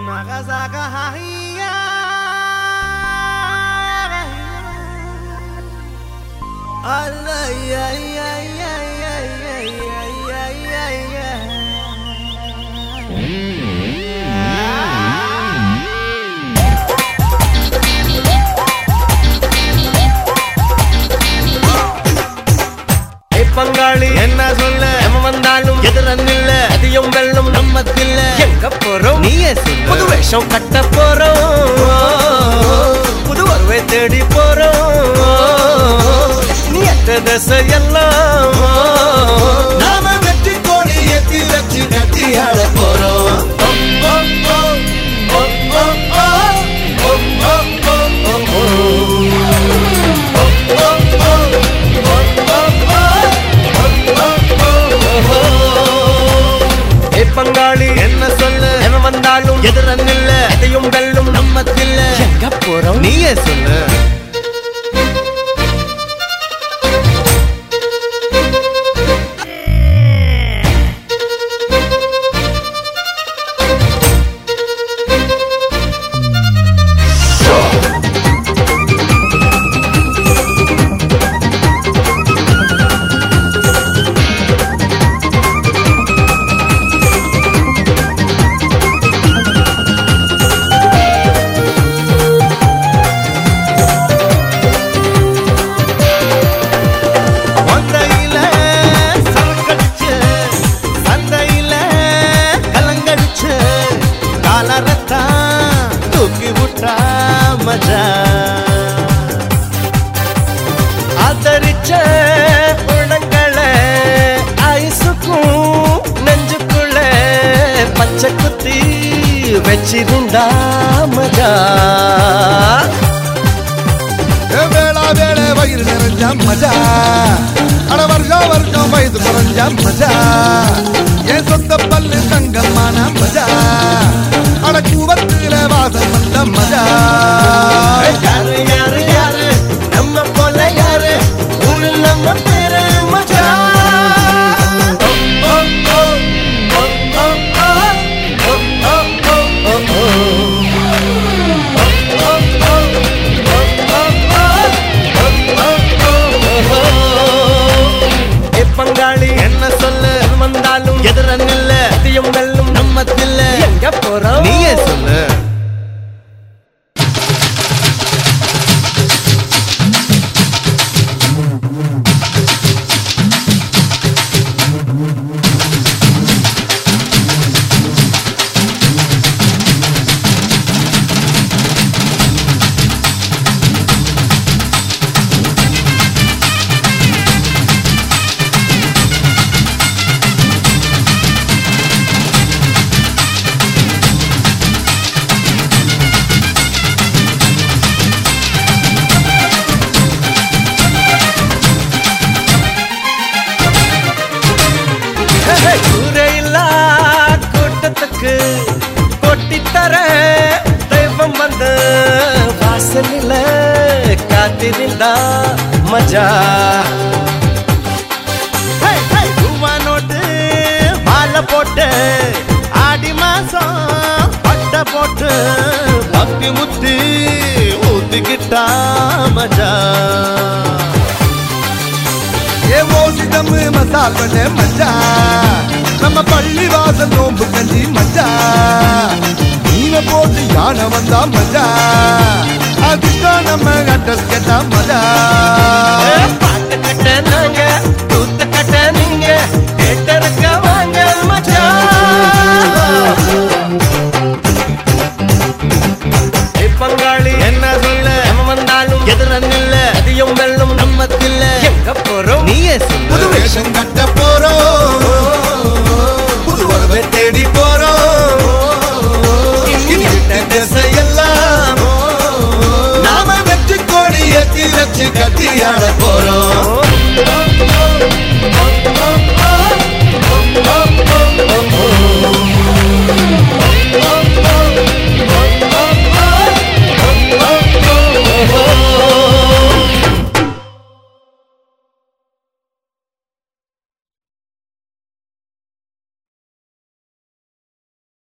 ஏய் பங்காளி என்ன சொல்ல எவன் வந்தாலும் எதிர நில்ல அதிகம் வெல்லும் நம்ம தில்ல எங்க போறோம் நீயே சொல்லு புது வேஷம் கட்ட போறோம் புது வரவை தேடி போறோம் நீ அட்ட தசை எல்லாம் நாம வெற்றி கோடி ஏத்தி வச்சு கட்டி ஆட போறோம் ஏய் பங்காளி என்ன சொல்ல எவன் வந்தாலும் எதிர நில்ல எதையும் வெல்லும் நம்ம தில்ல எங்க போறோம் நீயே சொல்லு மந்தையில சரக்கடிச்சு சந்தையில கலங்கடிச்சு காலரத்தான் தூக்கி விட்டா மஜா ஆதரிச்ச உணங்களை ஐசுக்கும் நெஞ்சுக்குள்ள பச்சை குத்தி வச்சிருந்தா மஜா ஏ வேளா வேளை வயிறு நிறைஞ்ச மஜா அட வருஷம் வருஷம் வயது குறைஞ்ச மஜா என் சொந்த பல்லு தங்கமான மஜா அட கூவத்துல வாசம் வந்த மஜா யாரு யாரு யாரு நம்ம போல யாரு ஊரு நம்ம பேரு மச்சான் ஓ, ஓ, ஓ, ஓ, ஓ, ஓ, ஓ, ஓ, ஓ, ஓ, ஓ. ஓ, ஓ, ஓ, ஓ, ஓ, ஓ, ஓ, ஓ. ஏ பங்காளி என்ன சொல்லு எவன் வந்தாலும் எதிர நில்ல அதிகம் வெல்லும் நம்ம தில்ல எங்க போறோம் நீயே சொல்லு கூரையில்லா கூட்டத்துக்கு கொட்டித்தர தெய்வம் வந்து வாசலில காத்திருந்தா மஜா ஹே, ஹே, ரூபா நோட்டு மாலை போட்டு ஆடி மாசம் பட்டை போட்டு பக்தி முத்தி ஊத்திக்கிட்டா மஜா ஏ ஓசிதம் மசால் பண்ண மஜா நம்ம பள்ளி வாசல் நோம்பு கஞ்சி மஜா மீனை போட்டு யானை வந்தா மஜா அதிர்ஷ்டம் நம்ம அட்ரஸ் கேட்டா மஜா